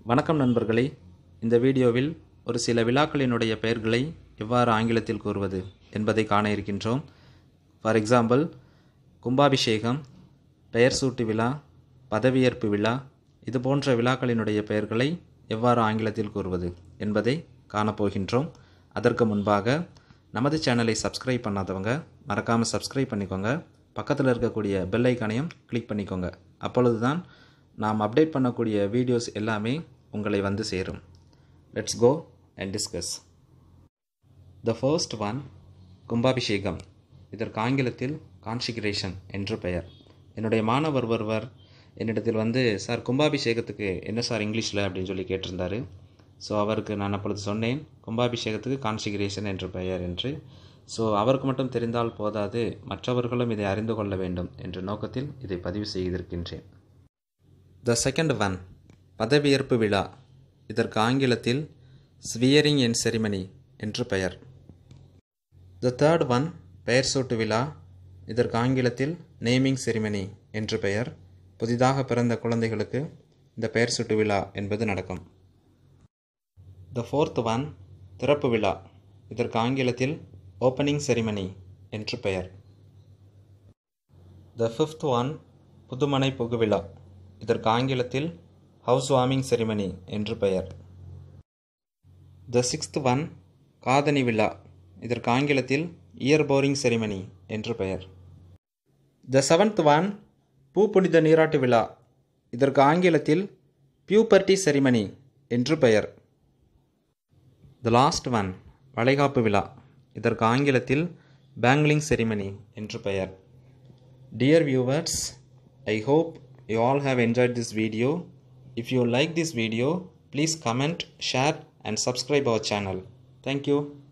வணக்கம் நண்பர்களே இந்த வீடியோவில் ஒரு சில விழாக்களினுடைய பெயர்களை எவ்வாறு ஆங்கிலத்தில் கூறுவது என்பதை காண இருக்கின்றோம் ஃபார் எக்ஸாம்பிள் கும்பாபிஷேகம் பெயர் சூட்டு விழா பதவியேற்பு விழா இது போன்ற விழாக்களினுடைய பெயர்களை எவ்வாறு ஆங்கிலத்தில் கூறுவது என்பதை காணப்போகின்றோம் அதற்கு முன்பாக நமது சேனலை சப்ஸ்கிரைப் பண்ணாதவங்க மறக்காமல் சப்ஸ்கிரைப் பண்ணிக்கோங்க பக்கத்தில் இருக்கக்கூடிய பெல் ஐக்கானையும் கிளிக் பண்ணிக்கோங்க அப்பொழுது தான் நாம் அப்டேட் பண்ணக்கூடிய வீடியோஸ் எல்லாமே உங்களை வந்து சேரும் let's go and discuss the first one Kumbabhishekam இதற்கு ஆங்கிலத்தில் கான்சிகரேஷன் என்று பெயர் என்னுடைய மாணவர் ஒருவர் என்னிடத்தில் வந்து சார் கும்பாபிஷேகத்துக்கு என்ன சார் இங்கிலீஷில் அப்படின்னு சொல்லி கேட்டிருந்தாரு ஸோ அவருக்கு நான் அப்பொழுது சொன்னேன் கும்பாபிஷேகத்துக்கு கான்சிகரேஷன் என்று பெயர் என்று ஸோ அவருக்கு மட்டும் தெரிந்தால் போதாது மற்றவர்களும் இதை அறிந்து கொள்ள வேண்டும் என்ற நோக்கத்தில் இதை பதிவு செய்திருக்கின்றேன் த செகண்ட் ஒன் பதவியேற்பு விழா இதற்கு ஆங்கிலத்தில் ஸ்வியரிங் என் செரிமனி என்று பெயர் த தேர்ட் ஒன் பெயர் சூட்டு விழா இதற்கு ஆங்கிலத்தில் நேமிங் செரிமனி என்று பெயர் புதிதாக பிறந்த குழந்தைகளுக்கு இந்த பெயர் சூட்டு விழா என்பது நடக்கும் த ஃபோர்த் ஒன் திறப்பு விழா இதற்கு ஆங்கிலத்தில் ஓப்பனிங் செரிமனி என்று பெயர் த ஃபிஃப்த் ஒன் புதுமனை புகுவிழா இதற்கு ஆங்கிலத்தில் ஹவுஸ் வார்மிங் செரிமனி என்று பெயர் த சிக்ஸ்த் ஒன் காதணி விழா இதற்கு ஆங்கிலத்தில் இயர் போரிங் செரிமனி என்று பெயர் த செவன்த் ஒன் பூ புனித நீராட்டு விழா இதற்கு ஆங்கிலத்தில் பியூபர்டி செரிமனி என்று பெயர் த லாஸ்ட் ஒன் வளைகாப்பு விழா இதற்கு ஆங்கிலத்தில் பேங்க்லிங் செரிமனி என்று பெயர் dear viewers I hope you all have enjoyed this video. If you like this video, please comment, share and subscribe our channel. Thank you.